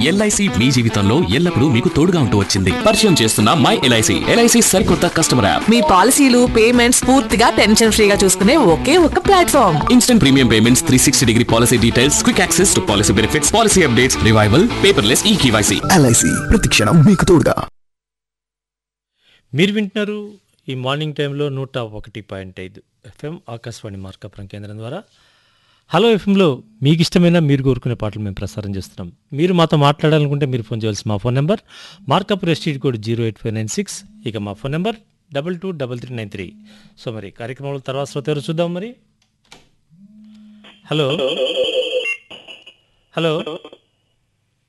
LIC మీ జీవితంలో ఎల్లప్పుడూ మీకు తోడుగా ఉంటూ వచ్చింది పరిచయం చేస్తున్న మై ఎల్ఐసి ఎల్ఐసి సరికొత్త కస్టమర్ యాప్ మీ పాలసీలు పేమెంట్స్ పూర్తిగా టెన్షన్ ఫ్రీగా చూసుకునే ఒకే ఒక platform instant premium payments three sixty degree policy details quick access to policy benefits policy updates revival paperless e KYC LIC ప్రతిక్షణం మీకు తోడుగా మీరు వింటున్నారు ఈ మార్నింగ్ టైంలో నూట ఒకటి పాయింట్ ఐదు ఎఫ్ఎం ఆకాశవాణి మార్కాపురం కేంద్రం ద్వారా హలో ఎఫ్ఎంలో మీకు ఇష్టమైన మీరు కోరుకునే పాటలు మేము ప్రసారం చేస్తున్నాం మీరు మాతో మాట్లాడాలనుకుంటే మీరు ఫోన్ చేయాల్సిన మా phone number Markapuram STD code zero eight five nine six ఇక మా phone number double two double three nine three so మరి కార్యక్రమంలో తర్వాత శ్రోత ఎవరు చూద్దాం మరి హలో హలో